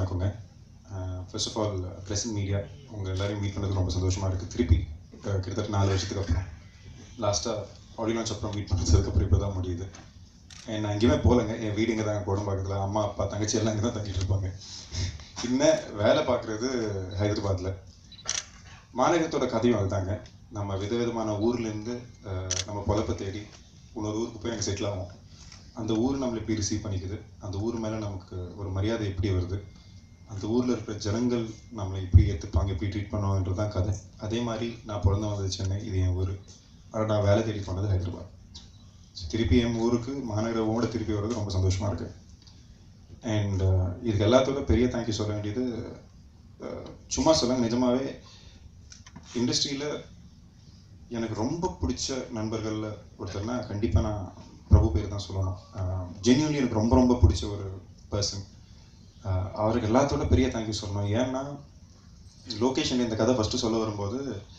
வணக்கங்க first of all present media உங்கள் எல்லாரையும் மீட் பண்ணது ரொம்ப சந்தோஷமாக இருக்குது திருப்பி அஹ், கிட்டத்தட்ட நாலு வருஷத்துக்கு அப்புறம் லாஸ்ட்டாக ஆடியோ லான்ச் அப்புறம் மீட் பண்ணதுக்கப்புறம் இப்போ தான் முடியுது And நான் எங்கேயுமே போகலைங்க என் வீடு இங்கே தான் கோடம்பாக்கத்தில் அம்மா அப்பா தங்கச்சி எல்லாம் இங்கே தான் தங்கிட்டு இருப்பாங்க இன்னும் வேலை பார்க்குறது ஹைதராபாத்தில் மாநகரத்தோட கதையும் அதுதாங்க நம்ம விதவிதமான ஊர்லேருந்து நம்ம பொழப்பை தேடி இன்னொரு ஊருக்கு போய் அங்கே செட்டில் ஆகும் அந்த ஊர் நம்மளை எப்படி ரிசீவ் பண்ணிக்குது அந்த ஊர் மேலே நமக்கு ஒரு மரியாதை எப்படி வருது அந்த ஊரில் இருக்கிற ஜனங்கள் நம்மளை எப்படி ஏற்றுப்பாங்க எப்படி ட்ரீட் பண்ணுவாங்கன்றது தான் கதை அதே மாதிரி நான் பிறந்து வந்தது சென்னை இது என் ஊர் ஆனால் நான் வேலை தேடி போனது ஹைதராபாத் So, திருப்பி என் ஊருக்கு மாநகரோட திருப்பி வர்றது ரொம்ப சந்தோஷமாக இருக்கு அண்ட் இதுக்கு எல்லாத்தோட பெரிய தேங்க்யூ சொல்ல வேண்டியது அஹ், சும்மா சொல்லுங்க நிஜமாவே இண்டஸ்ட்ரியில் எனக்கு ரொம்ப பிடிச்ச நண்பர்களில் ஒருத்தர்னா கண்டிப்பாக நான் பிரபு பேர் தான் சொல்லணும் ஜென்யூன்லி எனக்கு ரொம்ப ரொம்ப பிடிச்ச ஒரு பர்சன் அவருக்கு எல்லாத்தோட பெரிய தேங்க்யூ சொல்லணும் ஏன்னா லொக்கேஷன் இந்த கதை ஃபஸ்ட்டு சொல்ல வரும்போது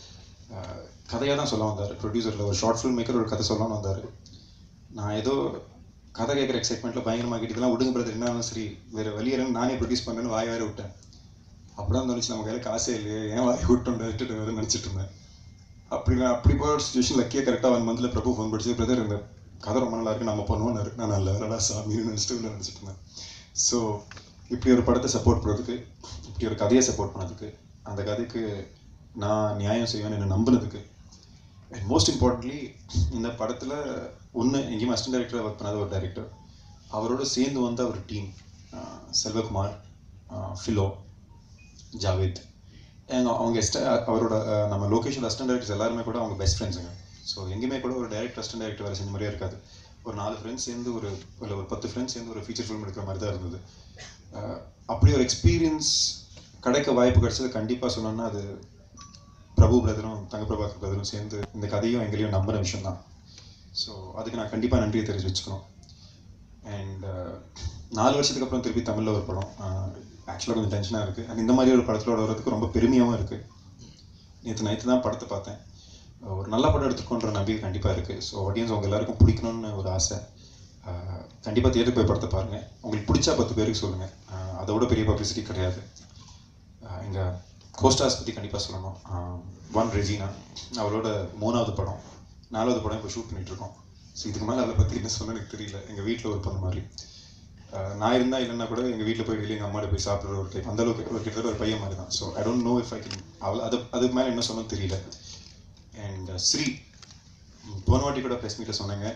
கதையாக தான் சொல்ல வந்தார் ப்ரொடியூசரில் ஒரு ஷார்ட் ஃபில்ம் மேக்கர் ஒரு கதை சொல்லணும்னு வந்தார் நான் ஏதோ கதை கேட்குற எக்ஸைட்மெண்ட்டில் பயங்கரமாக கேட்டதெல்லாம் விடுங்க பிரதர் என்ன சரி வேறு வழி இல்லைன்னு நானே ப்ரொடியூஸ் பண்ணேன்னு வாய் வேற விட்டேன் அப்படிதான் தோணுச்சு நம்ம கையில் காசே இல்லையே ஏன் வாய் விட்டோம் விட்டுட்டு வேறு நினச்சிட்டு இருந்தேன் அப்படி நான் அப்படி போய் ஒரு சுச்சுவேஷன் லக்கியாக கரெக்டாக ஒன் மந்தில் பிரபு ஃபோன் படிச்சு பிரதர் இந்த கதை ரொம்ப நல்லா இருக்கு நம்ம பண்ணுவோம்னாரு நான் நல்ல வேறடா சாமின்னு நினச்சிட்டு உள்ள நினச்சிட்டு இருந்தேன் ஸோ இப்படி ஒரு படத்தை சப்போர்ட் பண்ணுறதுக்கு இப்படி ஒரு கதையை சப்போர்ட் பண்ணதுக்கு அந்த கதைக்கு நான் நியாயம் செய்வேன்னு என்னை நம்பினதுக்கு அண்ட் மோஸ்ட் இம்பார்ட்டன்ட்லி இந்த படத்தில் ஒன்று எங்கேயுமே அசிஸ்டன்ட் டைரக்டராக ஒர்க் பண்ணாத ஒரு டைரக்டர் அவரோட சேர்ந்து வந்த ஒரு டீம் செல்வகுமார் ஃபிலோ ஜாவேத் எங்க அவங்க எஸ்ட அவரோட அஹ், நம்ம லொகேஷன் அசிஸ்டன்ட் டைரக்டர்ஸ் எல்லாருமே கூட அவங்க பெஸ்ட் ஃப்ரெண்ட்ஸுங்க ஸோ எங்கேயுமே கூட ஒரு டைரக்டர் அசிஸ்டன்ட் டைரக்டர் வேலை செஞ்ச மாதிரியே இருக்காது ஒரு நாலு ஃப்ரெண்ட்ஸ் சேர்ந்து ஒரு இல்லை ஒரு பத்து ஃப்ரெண்ட்ஸ் சேர்ந்து ஒரு ஃபீச்சர் ஃபிலிம் எடுக்கிற மாதிரி தான் இருந்தது அஹ், அப்படி ஒரு எக்ஸ்பீரியன்ஸ் கிடைக்க வாய்ப்பு கிடைச்சது கண்டிப்பாக சொன்னோன்னா அது பிரபு பிரதரும் தங்க பிரபாகர் பிரதரும் சேர்ந்து இந்த கதையும் எங்களையும் நம்பின விஷயம் தான் ஸோ அதுக்கு நான் கண்டிப்பாக நன்றியை தெரிஞ்சு வச்சுக்கணும் அண்ட் நாலு வருஷத்துக்கு அப்புறம் திருப்பி தமிழில் ஒரு படம் ஆக்சுவலாக கொஞ்சம் டென்ஷனாக இருக்குது அண்ட் இந்த மாதிரி ஒரு படத்தோட வர்றதுக்கு ரொம்ப பெருமையாகவும் இருக்குது நேற்று நைட்டு தான் படத்தை பார்த்தேன் அஹ் ஒரு நல்ல படம் எடுத்துக்கோன்ற நம்பிக்கை கண்டிப்பாக இருக்குது ஸோ ஆடியன்ஸ் அவங்க எல்லாருக்கும் பிடிக்கணும்னு ஒரு ஆசை கண்டிப்பாக தியேட்டர் போய் படத்தை பாருங்கள் உங்களுக்கு பிடிச்சா பத்து பேருக்கு சொல்லுங்கள் அதோட பெரிய பப்ளிசிட்டி கிடையாது எங்கள் கோஸ்டாஸ் பற்றி கண்டிப்பாக சொல்லணும் ஒன் ரெஜினா அவளோட மூணாவது படம் நாலாவது படம் இப்போ ஷூட் பண்ணிகிட்ருக்கோம் ஸோ இதுக்கு மேலே அதை பற்றி என்ன சொன்ன எனக்கு தெரியல எங்கள் வீட்டில் ஒரு பொண்ணு மாதிரி ஆஹ் நான் இருந்தால் இல்லைன்னா கூட எங்கள் வீட்டில் போய் வெளியே எங்கள் அம்மாட்ட போய் சாப்பிட்ற ஒரு டைப் அந்த அளவுக்கு ஒரு கிட்டத்தட்ட ஒரு பையன் மாதிரி தான் so I don't know if I can அவள் அது அதுக்கு மேலே என்ன சொன்னது தெரியல அண்ட் ஸ்ரீ ம், போன வாட்டி கூட ப்ரெஸ் மீட்டில் சொன்னாங்க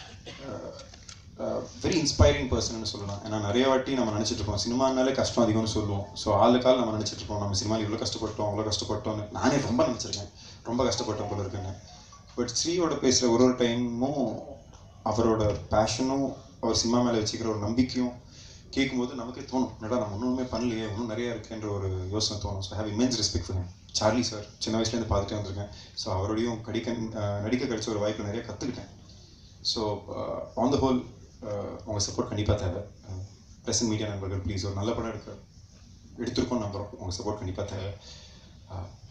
வெரி இன்ஸ்பைரிங் பர்சன் சொல்லலாம் ஏன்னா நிறைய வாட்டி நம்ம நினச்சிட்டு இருக்கோம் சினிமானாலே கஷ்டம் அதிகம்னு சொல்லுவோம் ஸோ ஆளுக்கால் நம்ம நினச்சிட்டு இருக்கோம் நம்ம சினிமாவில் இவ்வளோ கஷ்டப்பட்டோம் அவ்வளோ கஷ்டப்பட்டோம்னு நானே ரொம்ப நினச்சிருக்கேன் ரொம்ப கஷ்டப்பட்டோம் போல இருக்குன்னு பட் ஸ்ரீயோட பேசுகிற ஒரு ஒரு டைமும் அவரோட பேஷனும் அவர் சினிமா மேலே வச்சுக்கிற ஒரு நம்பிக்கையும் கேட்கும்போது நமக்கே தோணும் என்னடா நம்ம ஒன்றுமே பண்ணலையே இன்னும் நிறையா இருக்குன்ற ஒரு யோசனை தோணும் so have immense respect for Charlie sir சின்ன வயசுலேருந்து பார்த்துட்டே வந்திருக்கேன் ஸோ அவரோடையும் கடிக்க அஹ், நடிக்க கிடைச்ச ஒரு வாய்ப்பு நிறைய கற்றுக்கிட்டேன் ஸோ ஆன் த ஹோல் உங்கள் சப்போர்ட் கண்டிப்பாக தேவை ப்ரெசன்ட் மீடியா நண்பர்கள் ப்ளீஸ் ஒரு நல்ல படம் எடுக்க எடுத்திருக்கோம் நம்புகிறோம் உங்கள் சப்போர்ட் கண்டிப்பாக தேவை